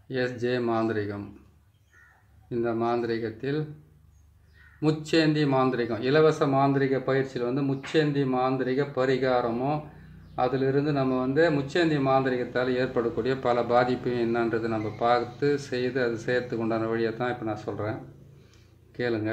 SJ மாந்திரிகம் இந்த மாந்திரிகத்தில் முச்சேந்தி மாந்திரிகம் இலவச மாந்திரிக பயிற்சியில் வந்து முச்சேந்தி மாந்திரிக பரிகாரமும் அதிலிருந்து நம்ம வந்து முச்சேந்தி மாந்திரிகத்தால் ஏற்படக்கூடிய பல பாதிப்பு என்னன்றது நம்ம பார்த்து செய்து அது செய்யறதுக்கு உண்டான வழியை தான் இப்போ நான் சொல்கிறேன் கேளுங்க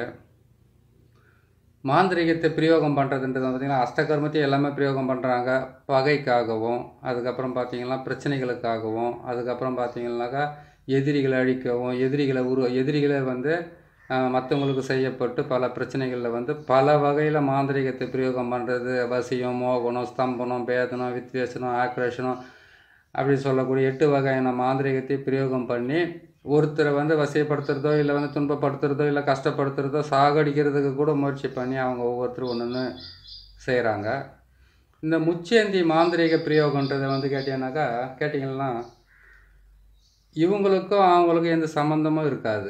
மாந்திரிகத்தை பிரயோகம் பண்ணுறதுன்றது பார்த்திங்கன்னா அஷ்டகர்மத்தை எல்லாமே பிரயோகம் பண்ணுறாங்க பகைக்காகவும் அதுக்கப்புறம் பார்த்திங்கன்னா பிரச்சனைகளுக்காகவும் அதுக்கப்புறம் பார்த்திங்கனாக்கா எதிரிகளை அழிக்கவும் எதிரிகளை உரு எதிரிகளை வந்து மற்றவங்களுக்கு செய்யப்பட்டு பல பிரச்சனைகளில் வந்து பல வகையில் மாந்திரிகத்தை பிரயோகம் பண்ணுறது வசியம் மோகனம் ஸ்தம்பனம் பேதனம் வித்வேசனம் ஆக்ரேஷனம் அப்படி சொல்லக்கூடிய எட்டு வகையான மாந்திரிகத்தை பிரயோகம் பண்ணி ஒருத்தரை வந்து வசியப்படுத்துறதோ இல்லை வந்து துன்பப்படுத்துறதோ இல்லை கஷ்டப்படுத்துறதோ சாகடிக்கிறதுக்கு கூட முயற்சி பண்ணி அவங்க ஒவ்வொருத்தரும் ஒன்று ஒன்று செய்கிறாங்க இந்த முச்சேந்தி மாந்திரிக பிரயோகன்றது வந்து கேட்டீங்கன்னாக்கா கேட்டிங்கன்னா இவங்களுக்கும் அவங்களுக்கும் எந்த சம்மந்தமும் இருக்காது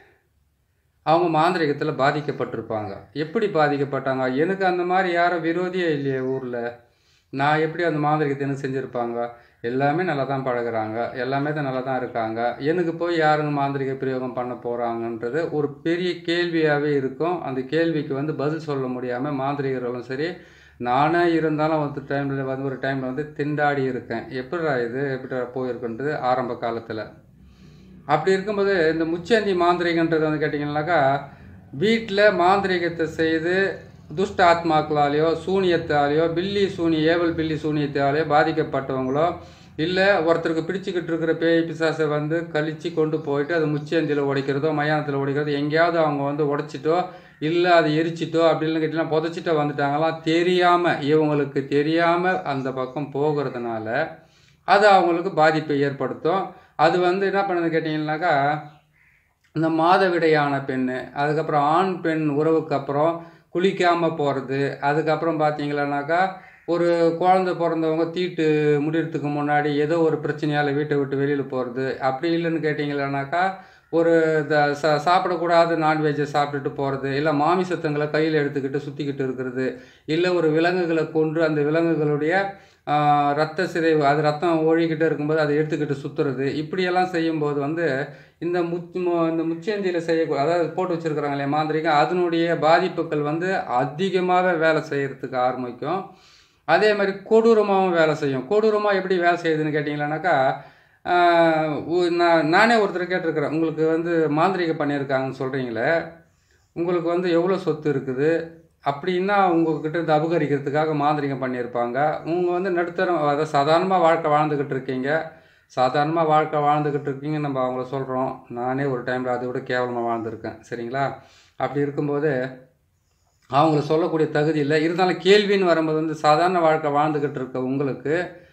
அவங்க மாந்திரிகத்தில் பாதிக்கப்பட்டிருப்பாங்க எப்படி பாதிக்கப்பட்டாங்க எனக்கு அந்த மாதிரி யாரும் விரோதியே இல்லையே ஊரில் நான் எப்படி அந்த மாந்திரிகத்தை எனக்கு செஞ்சுருப்பாங்க எல்லாமே நல்லா தான் பழகுறாங்க எல்லாமே தான் நல்லா தான் இருக்காங்க எனக்கு போய் யாருங்க மாந்திரிக பிரயோகம் பண்ண போகிறாங்கன்றது ஒரு பெரிய கேள்வியாகவே இருக்கும் அந்த கேள்விக்கு வந்து பதில் சொல்ல முடியாமல் மாந்திரிகர்களும் சரி நானே இருந்தாலும் ஒரு டைமில் வந்து ஒரு டைமில் வந்து திண்டாடி இருக்கேன் எப்படிடா இது எப்படிடா போயிருக்குன்றது ஆரம்ப காலத்தில் அப்படி இருக்கும்போது இந்த முச்சேந்தி மாந்திரிகன்றது வந்து கேட்டிங்கன்னாக்கா வீட்டில் மாந்திரிகத்தை செய்து துஷ்ட ஆத்மாக்களாலேயோ சூனியத்தாலேயோ பில்லி சூனி ஏவல் பில்லி சூனியத்தாலேயோ பாதிக்கப்பட்டவங்களோ இல்லை ஒருத்தருக்கு பிடிச்சிக்கிட்டு இருக்கிற பேய் பிசாசை வந்து கழிச்சு கொண்டு போயிட்டு அது முச்சேந்தியில் உடைக்கிறதோ மயானத்தில் உடைக்கிறதோ எங்கேயாவது அவங்க வந்து உடைச்சிட்டோ இல்லை அதை எரிச்சிட்டோ அப்படின்னு கேட்டிங்கன்னா புதைச்சிட்டோ வந்துட்டாங்களாம் தெரியாமல் இவங்களுக்கு தெரியாமல் அந்த பக்கம் போகிறதுனால அது அவங்களுக்கு பாதிப்பை ஏற்படுத்தும் அது வந்து என்ன பண்ணுது கேட்டிங்கன்னாக்கா இந்த மாதவிடையான பெண் அதுக்கப்புறம் ஆண் பெண் உறவுக்கு அப்புறம் குளிக்காமல் போகிறது அதுக்கப்புறம் பார்த்தீங்களானாக்கா ஒரு குழந்த பிறந்தவங்க தீட்டு முடியறதுக்கு முன்னாடி ஏதோ ஒரு பிரச்சனையால் வீட்டை விட்டு வெளியில் போகிறது அப்படி இல்லைன்னு கேட்டிங்களானாக்கா ஒரு த ச சாப்பிடக்கூடாது நான்வெஜ்ஜை சாப்பிட்டுட்டு போகிறது இல்லை மாமிசத்தங்களை கையில் எடுத்துக்கிட்டு சுற்றிக்கிட்டு இருக்கிறது இல்லை ஒரு விலங்குகளை கொன்று அந்த விலங்குகளுடைய ரத்த சிதைவு அது ரத்தம் ஓழிக்கிட்டு இருக்கும்போது அதை எடுத்துக்கிட்டு சுற்றுறது இப்படியெல்லாம் செய்யும்போது வந்து இந்த முச் இந்த முச்சேந்தியில் செய்ய அதாவது போட்டு வச்சுருக்குறாங்க இல்லையா மாந்திரிகம் அதனுடைய பாதிப்புகள் வந்து அதிகமாகவே வேலை செய்கிறதுக்கு ஆரம்பிக்கும் அதே மாதிரி கொடூரமாகவும் வேலை செய்யும் கொடூரமாக எப்படி வேலை செய்யுதுன்னு கேட்டிங்களானாக்கா நான் நானே ஒருத்தர் கேட்டிருக்கிறேன் உங்களுக்கு வந்து மாந்திரிகம் பண்ணியிருக்காங்கன்னு சொல்கிறீங்களே உங்களுக்கு வந்து எவ்வளோ சொத்து இருக்குது அப்படின்னா உங்ககிட்ட இருந்து அபகரிக்கிறதுக்காக மாந்திரிகம் பண்ணியிருப்பாங்க உங்கள் வந்து நடுத்தரம் அதாவது சாதாரணமாக வாழ்க்கை வாழ்ந்துக்கிட்டு இருக்கீங்க சாதாரணமாக வாழ்க்கை வாழ்ந்துக்கிட்டு இருக்கீங்க நம்ம அவங்கள சொல்கிறோம் நானே ஒரு டைமில் அதை விட கேவலமாக வாழ்ந்துருக்கேன் சரிங்களா அப்படி இருக்கும்போது அவங்கள சொல்லக்கூடிய தகுதி இல்லை இருந்தாலும் கேள்வின்னு வரும்போது வந்து சாதாரண வாழ்க்கை வாழ்ந்துக்கிட்டு இருக்க உங்களுக்கு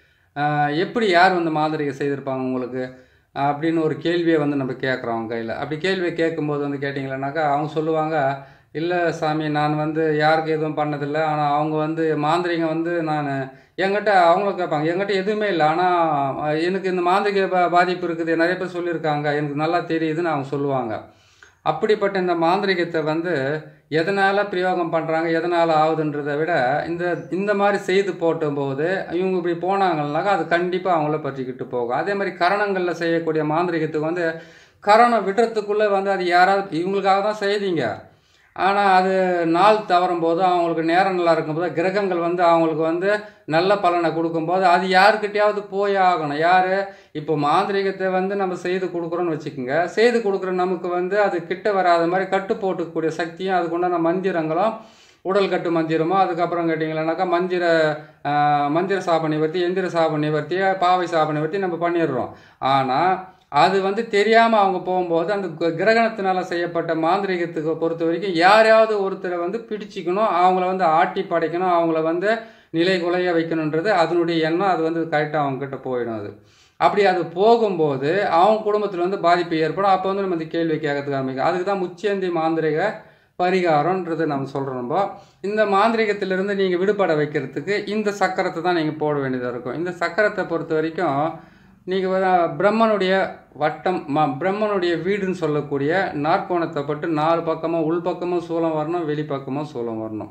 எப்படி யார் வந்து மாந்திரிகம் செய்திருப்பாங்க உங்களுக்கு அப்படின்னு ஒரு கேள்வியை வந்து நம்ம கேட்குறோம் அவங்க கையில் அப்படி கேள்வியை கேட்கும்போது வந்து கேட்டிங்களேனாக்கா அவங்க சொல்லுவாங்க இல்லை சாமி நான் வந்து யாருக்கு எதுவும் பண்ணதில்லை ஆனால் அவங்க வந்து மாந்திரிகம் வந்து நான் என்கிட்ட அவங்களும் கேட்பாங்க என்கிட்ட எதுவுமே இல்லை ஆனால் எனக்கு இந்த மாந்திரிக பா பாதிப்பு இருக்குது நிறைய பேர் சொல்லியிருக்காங்க எனக்கு நல்லா தெரியுதுன்னு அவங்க சொல்லுவாங்க அப்படிப்பட்ட இந்த மாந்திரிகத்தை வந்து எதனால் பிரயோகம் பண்ணுறாங்க எதனால் ஆகுதுன்றதை விட இந்த இந்த மாதிரி செய்து போட்டும்போது இவங்க இப்படி போனாங்கன்னாக்கா அது கண்டிப்பாக அவங்கள பற்றிக்கிட்டு போகும் அதே மாதிரி கரணங்களில் செய்யக்கூடிய மாந்திரிகத்துக்கு வந்து கரணம் விடுறதுக்குள்ளே வந்து அது யாராவது இவங்களுக்காக தான் செய்தீங்க ஆனால் அது நாள் தவறும் போது அவங்களுக்கு நேரம் நல்லா இருக்கும்போது கிரகங்கள் வந்து அவங்களுக்கு வந்து நல்ல பலனை கொடுக்கும்போது அது யாருக்கிட்டையாவது போய் ஆகணும் யார் இப்போ மாந்திரிகத்தை வந்து நம்ம செய்து கொடுக்குறோன்னு வச்சுக்கோங்க செய்து கொடுக்குற நமக்கு வந்து அது கிட்ட வராத மாதிரி கட்டு போட்டுக்கூடிய சக்தியும் அதுக்குண்டான மந்திரங்களும் உடல் கட்டு மந்திரமோ அதுக்கப்புறம் கேட்டிங்களானாக்கா மந்திர மந்திர சாப நிவர்த்தி எந்திர சாப நிவர்த்தி பாவை சாப நிவர்த்தி நம்ம பண்ணிடுறோம் ஆனால் அது வந்து தெரியாமல் அவங்க போகும்போது அந்த கிரகணத்தினால் செய்யப்பட்ட மாந்திரிகத்துக்கு பொறுத்த வரைக்கும் யாரையாவது ஒருத்தரை வந்து பிடிச்சிக்கணும் அவங்கள வந்து ஆட்டி படைக்கணும் அவங்கள வந்து நிலை குலைய வைக்கணுன்றது அதனுடைய எண்ணம் அது வந்து கரெக்டாக அவங்கக்கிட்ட போயிடும் அது அப்படி அது போகும்போது அவங்க குடும்பத்தில் வந்து பாதிப்பு ஏற்படும் அப்போ வந்து நம்ம இந்த கேள்வி கேட்கறதுக்கு ஆரம்பிக்கும் அதுக்கு தான் முச்சேந்தி மாந்திரிக பரிகாரம்ன்றது நம்ம சொல்கிறோம் நம்ம இந்த மாந்திரிகத்திலிருந்து நீங்கள் விடுபட வைக்கிறதுக்கு இந்த சக்கரத்தை தான் நீங்கள் போட வேண்டியதாக இருக்கும் இந்த சக்கரத்தை பொறுத்த வரைக்கும் நீங்கள் பிரம்மனுடைய வட்டம் ம பிரம்மனுடைய வீடுன்னு சொல்லக்கூடிய நாற்கோணத்தை பட்டு நாலு பக்கமும் உள் பக்கமும் சூலம் வரணும் வெளி பக்கமும் சூலம் வரணும்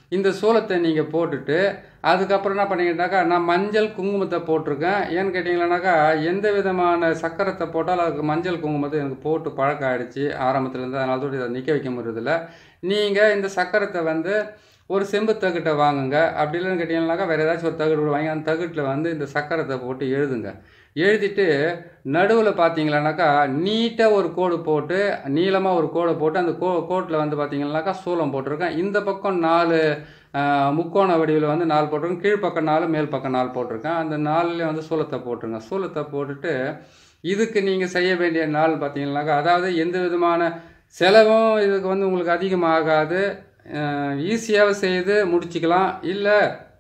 இந்த சூளத்தை நீங்கள் போட்டுட்டு அதுக்கப்புறம் என்ன பண்ணீங்கன்னாக்கா நான் மஞ்சள் குங்குமத்தை போட்டிருக்கேன் ஏன்னு கேட்டிங்களானாக்கா எந்த விதமான சக்கரத்தை போட்டாலும் அதுக்கு மஞ்சள் குங்குமத்தை எனக்கு போட்டு பழக்கம் ஆயிடுச்சு ஆரம்பத்துலேருந்து அதனால தான் இதை நிற்க வைக்க முடியறதில்ல நீங்கள் இந்த சக்கரத்தை வந்து ஒரு செம்பு தகுட்டை வாங்குங்க அப்படி இல்லைன்னு கேட்டிங்கன்னாக்கா வேறு ஏதாச்சும் ஒரு தகுடு வாங்கி அந்த தகுட்டில் வந்து இந்த சக்கரத்தை போட்டு எழுதுங்க எழுதிட்டு நடுவில் பார்த்தீங்களானாக்கா நீட்டாக ஒரு கோடு போட்டு நீளமாக ஒரு கோடை போட்டு அந்த கோ கோட்டில் வந்து பார்த்தீங்கன்னாக்கா சூளம் போட்டிருக்கேன் இந்த பக்கம் நாலு ஆஹ், முக்கோண வடிவில் வந்து நாலு போட்டிருக்கேன் கீழ்ப்பக்கம் நாலு மேல் பக்கம் நாலு போட்டிருக்கேன் அந்த நாலுலேயே வந்து சூளத்தை போட்டுருங்க சூளத்தை போட்டுட்டு இதுக்கு நீங்கள் செய்ய வேண்டிய நாள் பார்த்தீங்கன்னாக்கா அதாவது எந்த விதமான செலவும் இதுக்கு வந்து உங்களுக்கு அதிகமாகாது ஈஸியாக செய்து முடிச்சுக்கலாம் இல்லை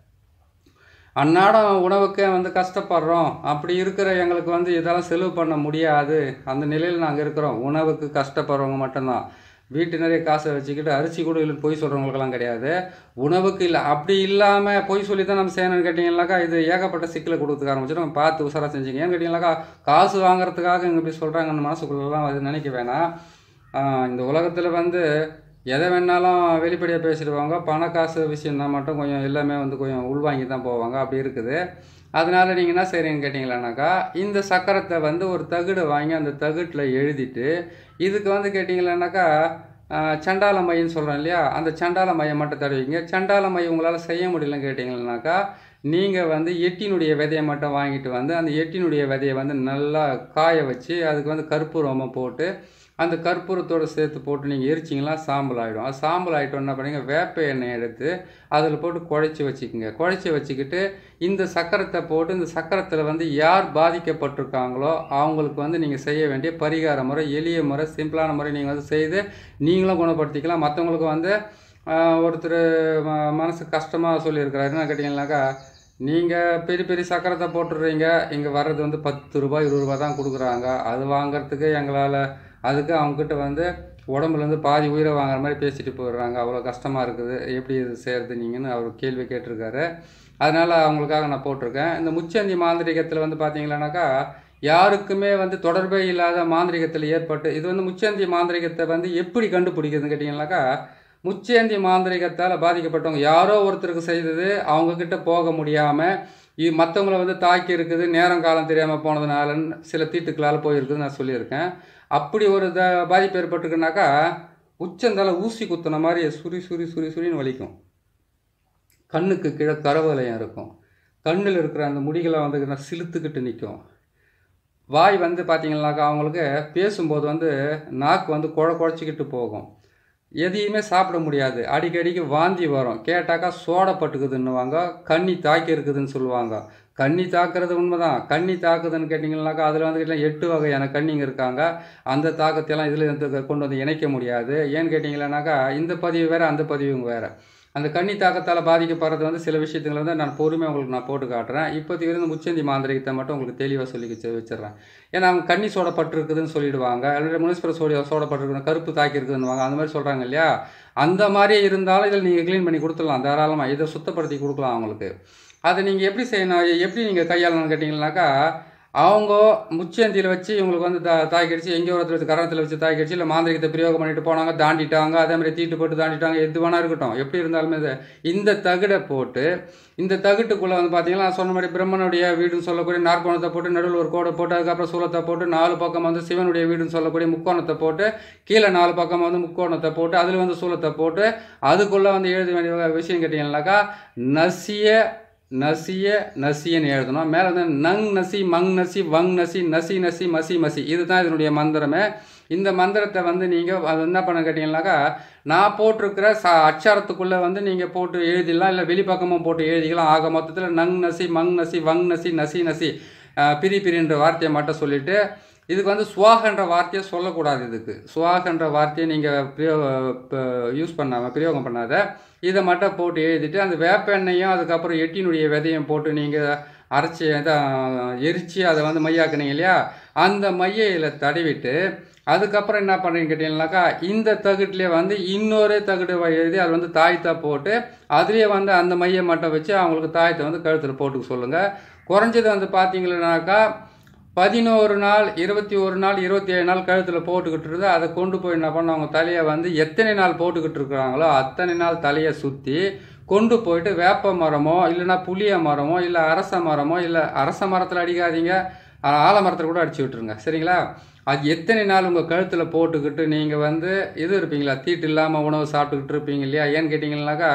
அன்னாடம் உணவுக்கே வந்து கஷ்டப்படுறோம் அப்படி இருக்கிற எங்களுக்கு வந்து இதெல்லாம் செலவு பண்ண முடியாது அந்த நிலையில் நாங்கள் இருக்கிறோம் உணவுக்கு கஷ்டப்படுறவங்க மட்டும்தான் வீட்டு நிறைய காசை வச்சுக்கிட்டு அரிசி கூட இல்லை பொய் சொல்கிறவங்களுக்கெல்லாம் கிடையாது உணவுக்கு இல்லை அப்படி இல்லாமல் பொய் சொல்லி தான் நம்ம செய்யணும்னு கேட்டிங்கனாக்கா இது ஏகப்பட்ட சிக்கலை கொடுத்துக்க ஆரம்பிச்சிடும் பார்த்து உசாராக செஞ்சீங்க ஏன்னு கேட்டிங்கனாக்கா காசு வாங்குறதுக்காக இங்கே இப்படி சொல்கிறாங்கன்னு மனசுக்குள்ளெல்லாம் அது நினைக்க வேணாம் ஆஹ் இந்த உலகத்தில் வந்து எதை வேணாலும் வெளிப்படையாக பேசிடுவாங்க பண காசு விஷயம்னா மட்டும் கொஞ்சம் எல்லாமே வந்து கொஞ்சம் உள்வாங்கி தான் போவாங்க அப்படி இருக்குது அதனால நீங்கள் என்ன செய்கிறீங்கன்னு கேட்டிங்களானாக்கா இந்த சக்கரத்தை வந்து ஒரு தகுடு வாங்கி அந்த தகுட்டில் எழுதிட்டு இதுக்கு வந்து கேட்டிங்களானாக்கா ஆஹ், சண்டால மையன்னு சொல்கிறோம் இல்லையா அந்த சண்டால மையம் மட்டும் தருவீங்க சண்டால மையம் உங்களால் செய்ய முடியலன்னு கேட்டிங்கன்னாக்கா நீங்கள் வந்து எட்டினுடைய விதையை மட்டும் வாங்கிட்டு வந்து அந்த எட்டினுடைய விதையை வந்து நல்லா காய வச்சு அதுக்கு வந்து கற்பூரமாக போட்டு அந்த கற்பூரத்தோடு சேர்த்து போட்டு நீங்கள் எரிச்சிங்களா சாம்பல் ஆகிடும் அது சாம்பல் ஆகிட்டோம் என்ன பண்ணுங்க வேப்ப எண்ணெய் எடுத்து அதில் போட்டு குழைச்சி வச்சுக்கோங்க குழைச்சி வச்சுக்கிட்டு இந்த சக்கரத்தை போட்டு இந்த சக்கரத்தில் வந்து யார் பாதிக்கப்பட்டிருக்காங்களோ அவங்களுக்கு வந்து நீங்கள் செய்ய வேண்டிய பரிகார முறை எளிய முறை சிம்பிளான முறை நீங்கள் வந்து செய்து நீங்களும் குணப்படுத்திக்கலாம் மற்றவங்களுக்கு வந்து ஆஹ், ஒருத்தர் ம- மனசு கஷ்டமாக சொல்லியிருக்கிறாரு என்ன கேட்டிங்கன்னாக்கா நீங்கள் பெரிய பெரிய சக்கரத்தை போட்டுடுறீங்க இங்கே வர்றது வந்து பத்து ரூபாய் இருபது ரூபாய் தான் கொடுக்குறாங்க அது வாங்குறதுக்கு எங்களால் அதுக்கு அவங்கக்கிட்ட வந்து உடம்புலேருந்து பாதி உயிரை வாங்குற மாதிரி பேசிட்டு போயிடுறாங்க அவ்வளோ கஷ்டமாக இருக்குது எப்படி இது செய்கிறது நீங்கன்னு அவர் கேள்வி கேட்டிருக்காரு அதனால் அவங்களுக்காக நான் போட்டிருக்கேன் இந்த முச்சந்தி மாந்திரிகத்தில் வந்து பார்த்தீங்கன்னாக்கா யாருக்குமே வந்து தொடர்பே இல்லாத மாந்திரிகத்தில் ஏற்பட்டு இது வந்து முச்சந்தி மாந்திரிகத்தை வந்து எப்படி கண்டுபிடிக்கிறதுன்னு கேட்டிங்கன்னாக்கா முச்சேந்தி மாந்திரிகத்தால் பாதிக்கப்பட்டவங்க யாரோ ஒருத்தருக்கு செய்தது அவங்கக்கிட்ட போக முடியாமல் இது மற்றவங்கள வந்து தாக்கி இருக்குது நேரம் காலம் தெரியாமல் போனதுனாலன்னு சில தீட்டுக்களால் போயிருக்குதுன்னு நான் சொல்லியிருக்கேன் அப்படி ஒரு த பாதிப்பு ஏற்பட்டிருக்குனாக்கா உச்சந்தால ஊசி குத்துன மாதிரி சுரி சுரி சுரி சுரின்னு வலிக்கும் கண்ணுக்கு கீழே கரவலயம் இருக்கும் கண்ணில் இருக்கிற அந்த முடிகளை வந்து சிலுத்துக்கிட்டு நிற்கும் வாய் வந்து பார்த்தீங்கன்னாக்கா அவங்களுக்கு பேசும்போது வந்து நாக்கு வந்து குழ குழச்சிக்கிட்டு போகும் எதையுமே சாப்பிட முடியாது அடிக்கடிக்கு வாந்தி வரும் கேட்டாக்கா சோடப்பட்டுக்குதுன்னுவாங்க கண்ணி தாக்கி இருக்குதுன்னு சொல்லுவாங்க கண்ணி தாக்குறது உண்மைதான் கண்ணி தாக்குதுன்னு கேட்டிங்கன்னாக்கா அதில் வந்து கேட்டிங்கன்னா எட்டு வகையான கண்ணிங்க இருக்காங்க அந்த தாக்கத்தையெல்லாம் இதில் கொண்டு வந்து இணைக்க முடியாது ஏன்னு கேட்டிங்கன்னாக்கா இந்த பதிவு வேறு அந்த பதிவு வேறு அந்த கண்ணி தாக்கத்தால் பாதிக்கப்படுறது வந்து சில விஷயத்துங்களை வந்து நான் பொறுமையாக உங்களுக்கு நான் போட்டு காட்டுறேன் இப்போதைக்கு இருந்து முச்சந்தி மாந்திரிகத்தை மட்டும் உங்களுக்கு தெளிவாக சொல்லி வச்சு வச்சிடுறேன் ஏன்னா அவங்க கண்ணி சோடப்பட்டிருக்குதுன்னு சொல்லிடுவாங்க அல்லது முனிஸ்பர சோடி சோடப்பட்டிருக்குது கருப்பு தாக்கி இருக்குதுன்னுவாங்க அந்த மாதிரி சொல்கிறாங்க இல்லையா அந்த மாதிரி இருந்தாலும் இதில் நீங்கள் க்ளீன் பண்ணி கொடுத்துடலாம் தாராளமாக இதை சுத்தப்படுத்தி கொடுக்கலாம் அவங்களுக்கு அதை நீங்கள் எப்படி செய்யணும் எப்படி நீங்கள் கையாளணும்னு கேட்டிங்கன்னாக்கா அவங்க முச்சேந்தியில் வச்சு இவங்களுக்கு வந்து தா தாய்க்கடிச்சு எங்கேயோ ஒருத்தர் வச்சு கரணத்தில் வச்சு தாய்க்கடிச்சு இல்லை மாந்திரிகத்தை பிரயோகம் பண்ணிட்டு போனாங்க தாண்டிட்டாங்க அதே மாதிரி தீட்டு போட்டு தாண்டிட்டாங்க எது வேணா இருக்கட்டும் எப்படி இருந்தாலுமே இது இந்த தகுடை போட்டு இந்த தகுட்டுக்குள்ளே வந்து பார்த்தீங்கன்னா நான் சொன்ன மாதிரி பிரம்மனுடைய வீடுன்னு சொல்லக்கூடிய நாற்கோணத்தை போட்டு நடுவில் ஒரு கோடை போட்டு அதுக்கப்புறம் சூலத்தை போட்டு நாலு பக்கம் வந்து சிவனுடைய வீடுன்னு சொல்லக்கூடிய முக்கோணத்தை போட்டு கீழே நாலு பக்கம் வந்து முக்கோணத்தை போட்டு அதில் வந்து சூலத்தை போட்டு அதுக்குள்ளே வந்து எழுத வேண்டிய விஷயம் கேட்டிங்கன்னாக்கா நசிய நசிய நசியன்னு எழுதணும் மேலே வந்து நங் நசி மங் நசி வங் நசி நசி நசி மசி மசி இதுதான் இதனுடைய மந்திரமே இந்த மந்திரத்தை வந்து நீங்கள் அது என்ன பண்ண கேட்டிங்கன்னாக்கா நான் போட்டிருக்கிற ச அச்சாரத்துக்குள்ளே வந்து நீங்கள் போட்டு எழுதிடலாம் இல்லை வெளிப்பக்கமும் போட்டு எழுதிக்கலாம் ஆக மொத்தத்தில் நங் நசி மங் நசி வங் நசி நசி நசி அஹ், பிரி பிரின்ற வார்த்தையை மட்டும் சொல்லிவிட்டு இதுக்கு வந்து சுவாகன்ற வார்த்தையை சொல்லக்கூடாது இதுக்கு சுவாகன்ற வார்த்தையை நீங்கள் பிரயோ யூஸ் பண்ணாமல் பிரயோகம் பண்ணாத இதை மட்டும் போட்டு எழுதிட்டு அந்த வேப்ப எண்ணெயும் அதுக்கப்புறம் எட்டினுடைய விதையும் போட்டு நீங்கள் அரைச்சி இதை எரித்து அதை வந்து மையாக்குனீங்க இல்லையா அந்த மையில தடவிட்டு அதுக்கப்புறம் என்ன பண்ணுறீங்க கேட்டீங்கன்னாக்கா இந்த தகுட்டிலே வந்து இன்னொரு தகுடு வ- எழுதி அது வந்து தாயத்தை போட்டு அதுலேயே வந்து அந்த மையை மட்டும் வச்சு அவங்களுக்கு தாயத்தை வந்து கழுத்தில் போட்டுக்க சொல்லுங்கள் குறைஞ்சது வந்து பார்த்தீங்கன்னாக்கா பதினோரு நாள் இருபத்தி ஒரு நாள் இருபத்தி ஏழு நாள் கழுத்தில் போட்டுக்கிட்டு இருந்து அதை கொண்டு போய் என்ன பண்ண அவங்க தலையை வந்து எத்தனை நாள் போட்டுக்கிட்டு இருக்கிறாங்களோ அத்தனை நாள் தலையை சுற்றி கொண்டு போயிட்டு வேப்ப மரமோ இல்லைன்னா புளிய மரமோ இல்லை அரச மரமோ இல்லை அரச மரத்தில் அடிக்காதீங்க ஆ- ஆலமரத்தில் கூட அடிச்சு விட்டுருங்க சரிங்களா அது எத்தனை நாள் உங்கள் கழுத்தில் போட்டுக்கிட்டு நீங்கள் வந்து இது இருப்பீங்களா தீட்டு இல்லாமல் உணவு சாப்பிட்டுக்கிட்டு இருப்பீங்க இல்லையா ஏன்னு கேட்டிங்கன்னாக்கா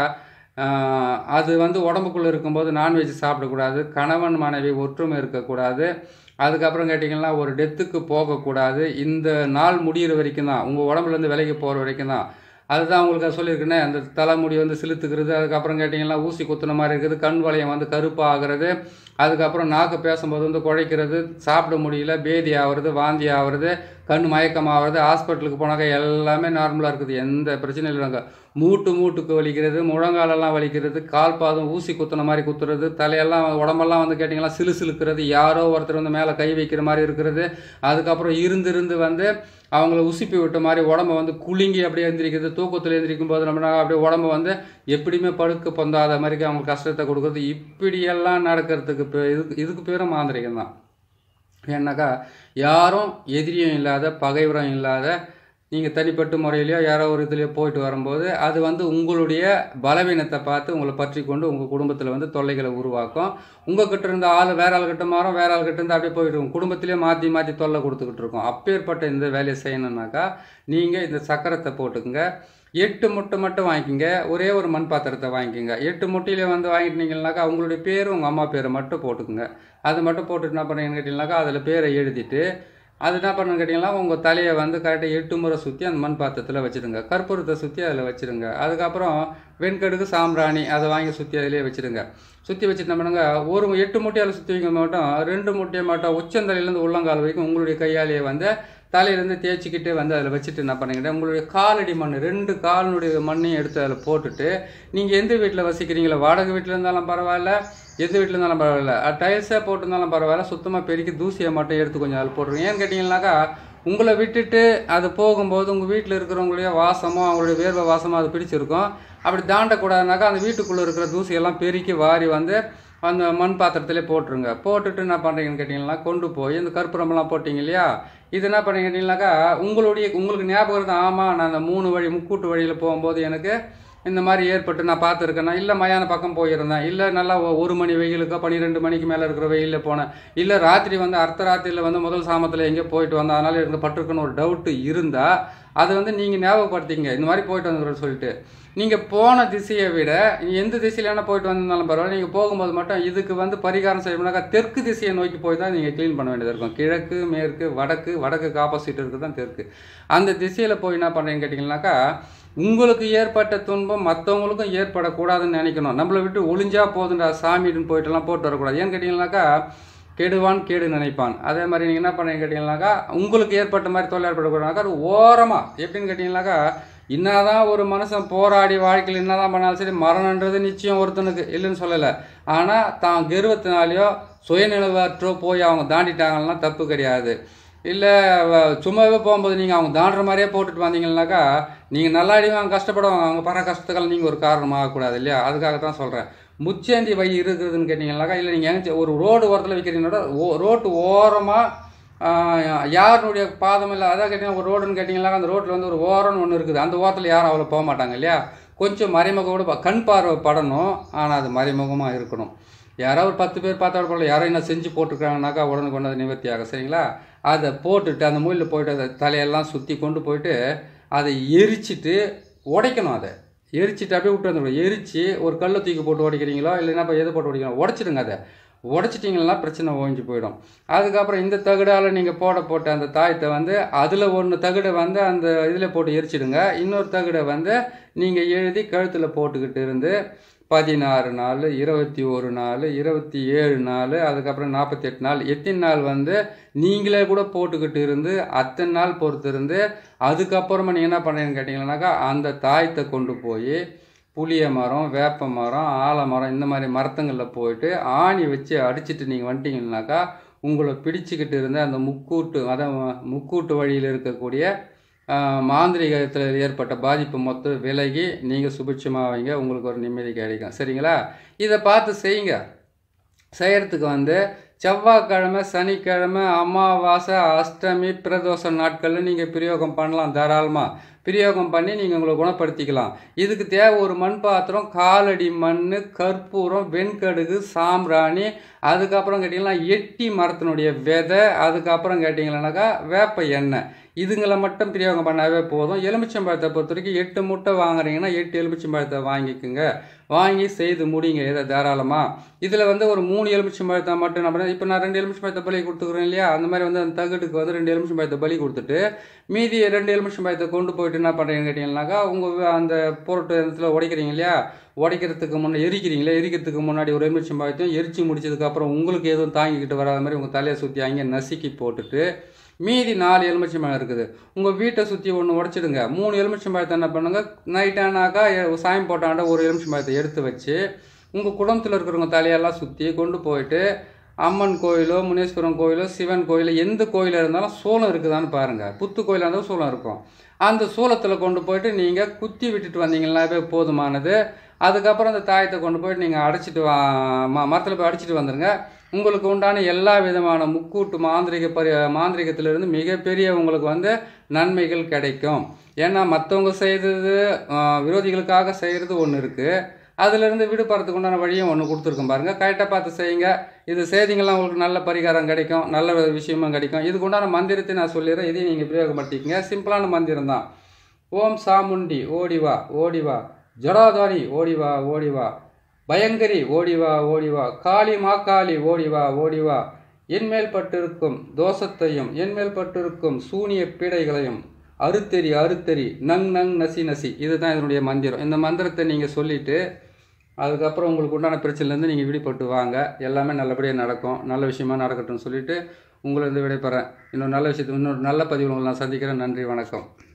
ஆஹ், அது வந்து உடம்புக்குள்ளே இருக்கும்போது நான்வெஜ் சாப்பிடக்கூடாது கணவன் மனைவி ஒற்றுமை இருக்கக்கூடாது அதுக்கப்புறம் கேட்டிங்கன்னா ஒரு டெத்துக்கு போகக்கூடாது இந்த நாள் முடியிற வரைக்கும் தான் உங்கள் உடம்புலேருந்து விலைக்கு போகிற வரைக்கும் தான் அதுதான் உங்களுக்கு சொல்லியிருக்கேனே அந்த தலைமுடி வந்து சிலுத்துக்கிறது அதுக்கப்புறம் கேட்டிங்கன்னா ஊசி குத்துன மாதிரி இருக்குது கண் வளையம் வந்து கருப்பாகிறது அதுக்கப்புறம் நாக்கு பேசும்போது வந்து குழைக்கிறது சாப்பிட முடியல பேதி ஆகிறது வாந்தி ஆகிறது கண் மயக்கம் ஆகிறது ஹாஸ்பிட்டலுக்கு போனாக்கா எல்லாமே நார்மலாக இருக்குது எந்த பிரச்சனையும் இல்லைங்க மூட்டு மூட்டுக்கு வலிக்கிறது முழங்காலெல்லாம் வலிக்கிறது கால் பாதம் ஊசி குத்துன மாதிரி குத்துறது தலையெல்லாம் உடம்பெல்லாம் வந்து கேட்டிங்கன்னா சிலு சிலுக்கிறது யாரோ ஒருத்தர் வந்து மேலே கை வைக்கிற மாதிரி இருக்கிறது அதுக்கப்புறம் இருந்து இருந்து வந்து அவங்கள உசுப்பி விட்ட மாதிரி உடம்ப வந்து குலுங்கி அப்படியே எந்திரிக்கிறது தூக்கத்தில் எந்திரிக்கும் போது நம்ம அப்படியே உடம்ப வந்து எப்படியுமே படுக்க பொந்தாத மாதிரி அவங்களுக்கு கஷ்டத்தை கொடுக்குறது இப்படியெல்லாம் நடக்கிறதுக்கு பே- இதுக்கு இதுக்கு பேரும் மாந்திரிகம் தான் ஏன்னாக்கா யாரும் எதிரியும் இல்லாத பகைவரும் இல்லாத நீங்கள் தனிப்பட்ட முறையிலையோ யாரோ ஒரு இதுலையோ போயிட்டு வரும்போது அது வந்து உங்களுடைய பலவீனத்தை பார்த்து உங்களை பற்றி கொண்டு உங்கள் குடும்பத்தில் வந்து தொல்லைகளை உருவாக்கும் உங்கள் கிட்ட இருந்த ஆள் வேற ஆள் கிட்ட மாறும் வேற ஆள் கிட்ட இருந்து அப்படியே போயிட்டு இருக்கும் குடும்பத்திலே மாற்றி மாற்றி தொல்லை கொடுத்துக்கிட்டு இருக்கோம் அப்பேற்பட்ட இந்த வேலையை செய்யணுன்னாக்கா நீங்கள் இந்த சக்கரத்தை போட்டுக்குங்க எட்டு முட்டை மட்டும் வாங்கிக்கோங்க ஒரே ஒரு மண் பாத்திரத்தை வாங்கிக்கோங்க எட்டு முட்டையில வந்து வாங்கிட்டீங்கன்னாக்கா உங்களுடைய பேர் உங்கள் அம்மா பேரை மட்டும் போட்டுக்குங்க அது மட்டும் போட்டுட்டு என்ன பண்ணுறீங்கன்னு கேட்டிங்கனாக்கா அதில் பேரை எழுதிட்டு அது என்ன பண்ணுன்னு கேட்டிங்கன்னா உங்கள் தலையை வந்து கரெக்டாக எட்டு முறை சுற்றி அந்த மண் பாத்திரத்தில் வச்சுடுங்க கற்பூரத்தை சுற்றி அதில் வச்சுடுங்க அதுக்கப்புறம் வெண்கடுகு சாம்பிராணி அதை வாங்கி சுற்றி அதிலே வச்சுடுங்க சுற்றி வச்சுட்டு என்ன பண்ணுங்க ஒரு எட்டு முட்டையால் சுற்றி வைக்க மாட்டோம் ரெண்டு முட்டையை மாட்டோம் உச்சந்தலையிலேருந்து உள்ளங்கால் வரைக்கும் உங்களுடைய கையாலேயே வந்து தலையிலேருந்து தேய்ச்சிக்கிட்டு வந்து அதில் வச்சுட்டு என்ன பண்ணுங்கன்னா உங்களுடைய காலடி மண் ரெண்டு காலினுடைய மண்ணையும் எடுத்து அதில் போட்டுட்டு நீங்கள் எந்த வீட்டில் வசிக்கிறீங்களோ வாடகை வீட்டில் இருந்தாலும் பரவாயில்ல எந்த வீட்டில் இருந்தாலும் பரவாயில்ல டைல்ஸே போட்டிருந்தாலும் பரவாயில்ல சுத்தமாக பெருக்கி தூசியை மட்டும் எடுத்து கொஞ்சம் அதில் போட்டுருங்க ஏன்னு கேட்டிங்கன்னாக்கா உங்களை விட்டுட்டு அது போகும்போது உங்கள் வீட்டில் இருக்கிறவங்களுடைய வாசமோ அவங்களுடைய வேர்வை வாசமோ அது பிடிச்சிருக்கும் அப்படி தாண்டக்கூடாதுனாக்கா அந்த வீட்டுக்குள்ளே இருக்கிற தூசியெல்லாம் பெருக்கி வாரி வந்து அந்த மண் பாத்திரத்திலே போட்டுருங்க போட்டுட்டு என்ன பண்ணுறீங்கன்னு கேட்டிங்கன்னா கொண்டு போய் இந்த கற்பூரமெல்லாம் போட்டிங்க இல்லையா இது என்ன பண்ணீங்க கேட்டிங்கனாக்கா உங்களுடைய உங்களுக்கு ஞாபகம் இருந்தால் ஆமாம் நான் அந்த மூணு வழி முக்கூட்டு வழியில் போகும்போது எனக்கு இந்த மாதிரி ஏற்பட்டு நான் பார்த்துருக்கேன்னா இல்லை மயான பக்கம் போயிருந்தேன் இல்லை நல்லா ஒ- ஒரு மணி வெயிலுக்கோ பன்னிரெண்டு மணிக்கு மேலே இருக்கிற வெயிலில் போனேன் இல்லை ராத்திரி வந்து அர்த்த ராத்திரியில் வந்து முதல் சாமத்தில் எங்கேயோ போயிட்டு வந்தேன் அதனால் எனக்கு பட்டிருக்குன்னு ஒரு டவுட்டு இருந்தால் அதை வந்து நீங்கள் ஞாபகப்படுத்திங்க இந்த மாதிரி போயிட்டு வந்துடுறேன்னு சொல்லிட்டு நீங்கள் போன திசையை விட நீ எந்த திசையில வேணா போயிட்டு வந்திருந்தாலும் பரவாயில்ல நீங்கள் போகும்போது மட்டும் இதுக்கு வந்து பரிகாரம் செய்யணும்னாக்கா தெற்கு திசையை நோக்கி போய் தான் நீங்கள் க்ளீன் பண்ண வேண்டியது இருக்கும் கிழக்கு மேற்கு வடக்கு வடக்குக்கு ஆப்போசிட் இருக்குது தான் தெற்கு அந்த திசையில் போய் என்ன பண்ணுறீங்கன்னு கேட்டிங்கனாக்கா உங்களுக்கு ஏற்பட்ட துன்பம் மற்றவங்களுக்கும் ஏற்படக்கூடாதுன்னு நினைக்கணும் நம்மளை விட்டு ஒளிஞ்சா போதுண்டா சாமின்னு போயிட்டுலாம் போட்டு வரக்கூடாது ஏன்னு கேட்டிங்கனாக்கா கெடுவான் கேடு நினைப்பான் அதே மாதிரி நீங்கள் என்ன பண்ணுறீங்க கேட்டிங்கனாக்கா உங்களுக்கு ஏற்பட்ட மாதிரி தொல்லை ஏற்படக்கூடாதுனாக்கா அது ஓரமாக எப்படின்னு கேட்டிங்கனாக்கா என்னதான் ஒரு மனுஷன் போராடி வாழ்க்கையில் என்னதான் பண்ணாலும் சரி மரணன்றது நிச்சயம் ஒருத்தனுக்கு இல்லைன்னு சொல்லலை ஆனால் தான் கெருவத்தினாலேயோ சுயநிலவற்றோ போய் அவங்க தாண்டிட்டாங்கன்னா தப்பு கிடையாது இல்லை சும்மாவே போகும்போது நீங்கள் அவங்க தாண்டுற மாதிரியே போட்டுட்டு வந்தீங்கன்னாக்கா நீங்கள் நல்லா அவங்க கஷ்டப்படுவாங்க அவங்க படுற கஷ்டத்துக்கெல்லாம் நீங்கள் ஒரு காரணமாகக்கூடாது இல்லையா அதுக்காக தான் சொல்கிறேன் முச்சேந்தி வழி இருக்குதுன்னு கேட்டிங்கனாக்கா இல்லை நீங்கள் எங்கே ஒரு ரோடு ஓரத்தில் வைக்கிறீங்கன்னா ரோட்டு ஓரமாக யாருடைய பாதம் இல்லை அதான் கேட்டிங்கன்னா ஒரு ரோடுன்னு கேட்டிங்கன்னா அந்த ரோட்டில் வந்து ஒரு ஓரம்னு ஒன்று இருக்குது அந்த ஓரத்தில் யாரும் அவ்வளோ போக மாட்டாங்க இல்லையா கொஞ்சம் மறைமுகோடு ப- கண் பார்வை படணும் ஆனால் அது மறைமுகமாக இருக்கணும் யாரோ ஒரு பத்து பேர் பார்த்தா கூட யாரோ என்ன செஞ்சு போட்டுருக்காங்கனாக்கா உடனே கொண்டு அது நிவர்த்தி ஆகும் சரிங்களா அதை போட்டுட்டு அந்த மூலையில் போயிட்டு அதை தலையெல்லாம் சுற்றி கொண்டு போயிட்டு அதை எரிச்சிட்டு உடைக்கணும் அதை எரிச்சிட்டு அப்படியே விட்டு வந்துடும் எரிச்சு ஒரு கல்லை தூக்கி போட்டு உடைக்கிறீங்களோ இல்லைன்னா இப்போ எதை போட்டு உடைக்கிறோம் உடச்சிடுங்க அதை உடச்சிட்டிங்கன்னா பிரச்சனை ஓஞ்சி போயிடும் அதுக்கப்புறம் இந்த தகடால் நீங்கள் போட போட்ட அந்த தாயத்தை வந்து அதில் ஒன்று தகடை வந்து அந்த இதில் போட்டு எரிச்சிடுங்க இன்னொரு தகடை வந்து நீங்கள் எழுதி கழுத்தில் போட்டுக்கிட்டு இருந்து பதினாறு நாள் இருபத்தி ஒரு நாள் இருபத்தி ஏழு நாள் அதுக்கப்புறம் நாற்பத்தெட்டு நாள் எத்தனை நாள் வந்து நீங்களே கூட போட்டுக்கிட்டு இருந்து அத்தனை நாள் பொறுத்து இருந்து அதுக்கப்புறமா நீங்கள் என்ன பண்ணுறீங்கன்னு கேட்டிங்கன்னாக்கா அந்த தாயத்தை கொண்டு போய் புளிய மரம் வேப்ப மரம் ஆலமரம் இந்த மாதிரி மரத்துங்களில் போயிட்டு ஆணி வச்சு அடிச்சிட்டு நீங்கள் வந்துட்டீங்கன்னாக்கா உங்களை பிடிச்சிக்கிட்டு இருந்த அந்த முக்கூட்டு அதான் முக்கூட்டு வழியில் இருக்கக்கூடிய ஆஹ், மாந்திரீகத்தில் ஏற்பட்ட பாதிப்பு மொத்தம் விலகி நீங்கள் சுபிட்சமாவீங்க உங்களுக்கு ஒரு நிம்மதி கிடைக்கும் சரிங்களா இதை பார்த்து செய்யுங்க செய்யறதுக்கு வந்து செவ்வாய்க்கிழமை சனிக்கிழமை அமாவாசை அஷ்டமி பிரதோஷ நாட்களில் நீங்கள் பிரயோகம் பண்ணலாம் தாராளமாக பிரயோகம் பண்ணி நீங்கள் உங்களை குணப்படுத்திக்கலாம் இதுக்கு தேவை ஒரு மண் பாத்திரம் காலடி மண் கற்பூரம் வெண்கடுகு சாம்பிராணி அதுக்கப்புறம் கேட்டிங்கன்னா எட்டி மரத்தினுடைய விதை அதுக்கப்புறம் கேட்டிங்கன்னாக்கா வேப்ப எண்ணெய் இதுங்களை மட்டும் பிரயோகம் பண்ணாவே போதும் எலுமிச்சம்பழத்தை பொறுத்த வரைக்கும் எட்டு முட்டை வாங்குறீங்கன்னா எட்டு எலுமிச்சம்பழத்தை வாங்கிக்கோங்க வாங்கி செய்து முடிங்க இதை தாராளமாக இதில் வந்து ஒரு மூணு எலுமிச்சம்பழத்தை மட்டும் நம்ம இப்போ நான் ரெண்டு எலுமிச்சம்பழத்தை பலி கொடுத்துக்குறேன் இல்லையா அந்த மாதிரி வந்து அந்த தகட்டுக்கு வந்து ரெண்டு எலுமிச்சம்பழத்தை பலி கொடுத்துட்டு மீதி ரெண்டு எலுமிச்சம்பழத்தை கொண்டு போயிட்டு என்ன பண்ணுறீங்கன்னு கேட்டிங்கன்னாக்கா உங்கள் அந்த பொருட்டு இடத்துல உடைக்கிறீங்க இல்லையா உடைக்கிறதுக்கு முன்னே எரிக்கிறீங்களே எரிக்கிறதுக்கு முன்னாடி ஒரு எலுமிச்சம்பழத்தையும் எரிச்சு முடிச்சதுக்கப்புறம் உங்களுக்கு எதுவும் தாங்கிக்கிட்டு வராத மாதிரி உங்கள் தலையை சுற்றி அங்கே நசுக்கி போட்டுட்டு மீதி நாலு எலுமிச்சம்பழம் இருக்குது உங்கள் வீட்டை சுற்றி ஒன்று உடச்சிடுங்க மூணு எலுமிச்சம்பழத்தை என்ன பண்ணுங்க நைட் ஆனாக்கா எ- சாயம் போட்டாண்ட ஒரு எலுமிச்சம்பழத்தை எடுத்து வச்சு உங்கள் குடும்பத்தில் இருக்கிறவங்க தலையெல்லாம் சுற்றி கொண்டு போயிட்டு அம்மன் கோயிலோ முனீஸ்வரன் கோயிலோ சிவன் கோயிலோ எந்த கோயிலாக இருந்தாலும் சூளம் இருக்குதான்னு பாருங்கள் புத்து கோயிலாக இருந்தாலும் சூளம் இருக்கும் அந்த சூளத்தில் கொண்டு போயிட்டு நீங்கள் குத்தி விட்டுட்டு வந்தீங்கன்னாவே போதுமானது அதுக்கப்புறம் அந்த தாயத்தை கொண்டு போயிட்டு நீங்கள் அடைச்சிட்டு வா ம மரத்தில் போய் அடிச்சிட்டு வந்துடுங்க உங்களுக்கு உண்டான எல்லா விதமான முக்கூட்டு மாந்திரிக பரி மாந்திரிகத்திலிருந்து மிகப்பெரிய உங்களுக்கு வந்து நன்மைகள் கிடைக்கும் ஏன்னா மற்றவங்க செய்தது ஆஹ், விரோதிகளுக்காக செய்கிறது ஒன்று இருக்குது அதிலிருந்து விடுபடுறதுக்கு உண்டான வழியும் ஒன்று கொடுத்துருக்கோம் பாருங்கள் கரெக்டாக பார்த்து செய்யுங்க இது செய்திங்களாம் உங்களுக்கு நல்ல பரிகாரம் கிடைக்கும் நல்ல விஷயமும் கிடைக்கும் இதுக்கு உண்டான மந்திரத்தை நான் சொல்லிடுறேன் இதையும் நீங்கள் பிரயோகப்படுத்திக்கங்க சிம்பிளான மந்திரம் தான் ஓம் சாமுண்டி ஓடிவா ஓடிவா ஜடாதாரி ஓடிவா ஓடிவா பயங்கரி ஓடிவா ஓடிவா காளி மாக்காளி ஓடிவா ஓடிவா என்மேல் பட்டிருக்கும் தோஷத்தையும் என்மேல் பட்டிருக்கும் சூனிய பீடைகளையும் அறுத்தெறி அறுத்தெறி நங் நங் நசி நசி இதுதான் இதனுடைய மந்திரம் இந்த மந்திரத்தை நீங்கள் சொல்லிட்டு அதுக்கப்புறம் உங்களுக்கு உண்டான பிரச்சனைலேருந்து நீங்கள் விடுபட்டு வாங்க எல்லாமே நல்லபடியாக நடக்கும் நல்ல விஷயமா நடக்கட்டும்னு சொல்லிட்டு உங்களை வந்து விடைபெறேன் இன்னொரு நல்ல விஷயத்தை இன்னொரு நல்ல பதிவில் உங்களை நான் சந்திக்கிறேன் நன்றி வணக்கம்